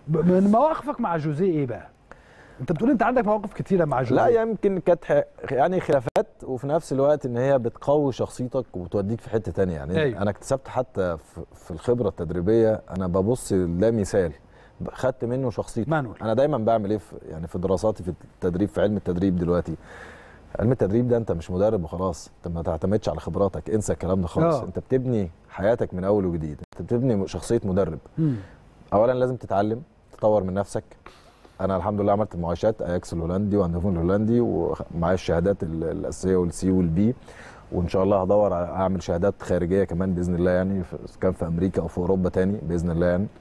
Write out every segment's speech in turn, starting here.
ب- من مواقفك مع جوزيه ايه بقى انت بتقول انت عندك مواقف كتيره مع جوزيه لا يمكن كانت ح- يعني خلافات وفي نفس الوقت ان هي بتقوي شخصيتك وبتوديك في حته تانية يعني أيوة. انا اكتسبت حتى في- في الخبره التدريبيه انا ببص لا مثال ب- خدت منه شخصيته مانويل انا دايما بعمل ايه في يعني في دراساتي في التدريب في علم التدريب دلوقتي علم التدريب ده انت مش مدرب وخلاص انت ما تعتمدش على خبراتك انسى الكلام ده خالص آه. انت بتبني حياتك من اول وجديد انت بتبني شخصيه مدرب مم. اولا لازم تتعلم تطور من نفسك انا الحمد لله عملت معاشات اياكس الهولندي واندهون الهولندي ومعايا الشهادات ال- الاساسيه والسي والبي وان شاء الله هدور على- اعمل شهادات خارجيه كمان باذن الله يعني في- كان في امريكا او في اوروبا تاني باذن الله يعني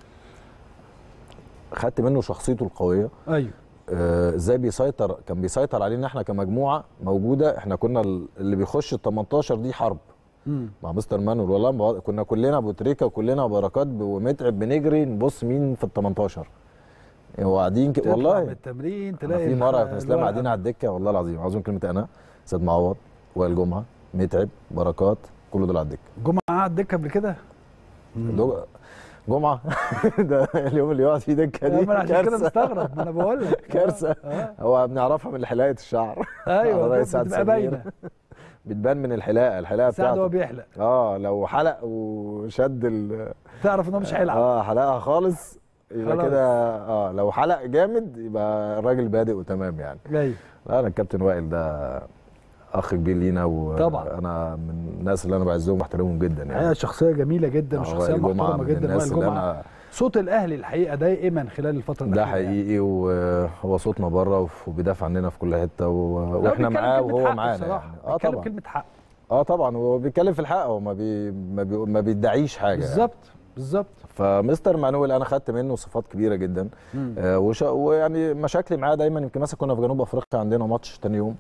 خدت منه شخصيته القويه ايوه آه، ازاي بيسيطر كان بيسيطر علينا احنا كمجموعه موجوده احنا كنا ال- اللي بيخش ال 18 دي حرب مم. مع مستر مانويل والله ما- كنا كلنا ابو تريكه وكلنا بركات ومتعب بنجري نبص مين في ال 18 يعني وقاعدين ك... تطلع من والله التمرين أنا تلاقي في مره الح- في اسلام قاعدين الورقة. على الدكه والله العظيم عاوزين كلمه انا سيد معوض وائل جمعه متعب بركات كل دول على الدكه جمعه قعد دكه قبل كده دول- جمعه ده اليوم اللي يقعد فيه دكه لا، دي ما انا عشان كده كارثه مستغرب ما انا بقول لك آه، كارثة. آه. هو بنعرفها من حلاقه الشعر على ايوه رأي ده سعد بتبقى سمير. باينه بتبان من الحلاقه الحلاقه ساعد هو بتاعته بيحلق اه لو حلق وشد ال تعرف ان هو مش هيلعب اه حلقها خالص يبقى خلاص. كده اه لو حلق جامد يبقى الراجل بادئ وتمام يعني ايوه لا انا الكابتن وائل ده اخ كبير لينا طبعا. وانا من الناس اللي انا بعزهم واحترمهم جدا هي يعني شخصيه جميله جدا آه، وشخصيه وائل جمعة محترمه من جدا الناس وائل اللي جمعه انا صوت الاهلي الحقيقه دائما خلال الفتره ده الاخيره يعني. حقيقي وهو صوتنا بره وبيدافع عننا في كل حته و... لا، واحنا بيتكلم معاه كلمة وهو حق معانا بصراحة. يعني. اه بيتكلم طبعا كلمه حق اه طبعا هو بيتكلم في الحق هو ما بي... ما, بي... ما بيدعيش حاجه يعني. بالظبط بالظبط فمستر مانويل انا خدت منه صفات كبيره جدا مم. آه وش... ويعني مشاكلي معاه دايما يمكن مثلا كنا في جنوب افريقيا عندنا ماتش تاني يوم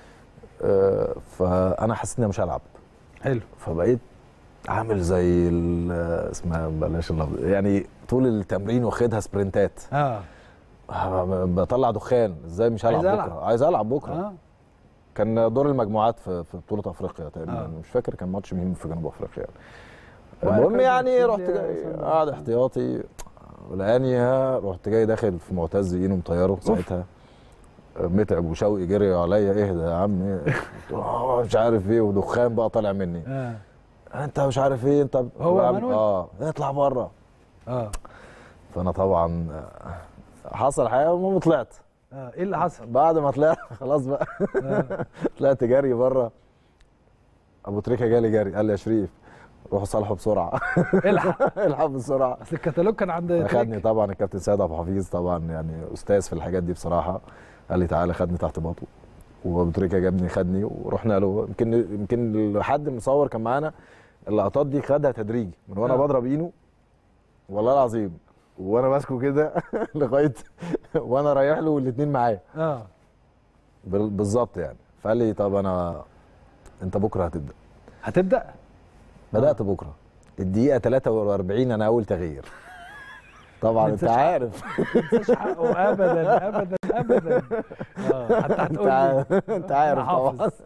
آه فانا حسيت اني مش هلعب حلو فبقيت عامل زي ال- اسمها بلاش اللفظ يعني طول التمرين واخدها سبرنتات اه آه، بطلع دخان ازاي مش هلعب عايز بكره ألعب. عايز العب بكره اه كان دور المجموعات في في بطوله افريقيا تقريبا آه. مش فاكر كان ماتش مهم في جنوب افريقيا يعني وقال المهم كان يعني في رحت اللي- جاي قاعد احتياطي ولقاني رحت جاي داخل في معتز اينو مطيره ساعتها متعب وشوقي جري عليا اهدى يا عم إيه؟ قلت له، آه، مش عارف ايه ودخان بقى طالع مني اه انت مش عارف ايه انت هو بقى- مانويل؟ اه اطلع بره اه فانا طبعا آه، حصل حاجه المهم طلعت اه ايه اللي حصل؟ بعد ما طلعت خلاص بقى آه. طلعت جري بره ابو تريكه جالي جري قال لي يا شريف روح صالحه بسرعه الحق الحق بسرعه اصل الكتالوج كان عند اخدني تريك. طبعا الكابتن سيد ابو حفيظ طبعا يعني استاذ في الحاجات دي بصراحه قال لي تعالى خدني تحت باطه وابو تريكه جابني خدني ورحنا له يمكن يمكن حد مصور كان معانا اللقطات دي خدها تدريجي من وانا آه. بضرب اينو والله العظيم وانا ماسكه كده لغايه وانا رايح له والاثنين معايا اه بال- بالظبط يعني فقال لي طب انا انت بكره هتبدا هتبدا؟ بدات بكره الدقيقه 43 انا اول تغيير طبعا انت تنساش حقه. عارف ما تنساش حقه ابدا ابدا ابدا اه حتى انت هتقول لي عارف انت عارف أنا طبعا حافظ.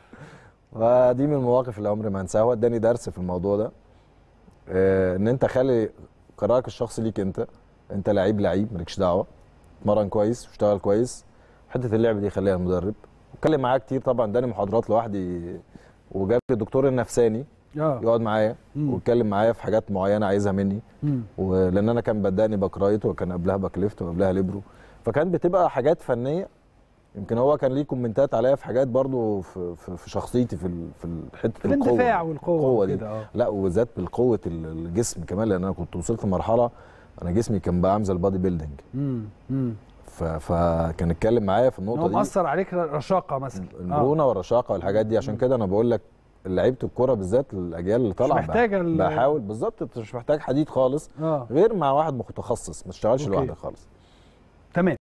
ودي من المواقف اللي عمري ما انساها هو اداني درس في الموضوع ده آه، ان انت خلي قرارك الشخصي ليك انت انت لعيب لعيب مالكش دعوه اتمرن كويس واشتغل كويس حته اللعب دي خليها المدرب اتكلم معاه كتير طبعا اداني محاضرات لوحدي وجاب لي الدكتور النفساني اه يقعد معايا مم. ويتكلم معايا في حاجات معينه عايزها مني مم. ولان انا كان بداني باك رايت وكان قبلها باك ليفت وقبلها ليبرو فكانت بتبقى حاجات فنيه يمكن هو كان ليه كومنتات عليا في حاجات برضو في, في, في شخصيتي في ال- في ال- حته في الاندفاع القوه والقوه القوة دي. وكده اه لا وبالذات بالقوه ال- الجسم كمان لان انا كنت وصلت لمرحله انا جسمي كان بقى عامل زي البادي بيلدينج امم امم ف- فكان اتكلم معايا في ان هو النقطه دي مأثر عليك رشاقه مثلا آه. المرونه والرشاقه والحاجات دي عشان كده انا بقول لك لعيبه الكوره بالذات الاجيال اللي طالعه محتاجة ال- بحاول بالظبط انت مش محتاج حديد خالص اه غير مع واحد متخصص ما تشتغلش أوكي. لوحدك خالص تمام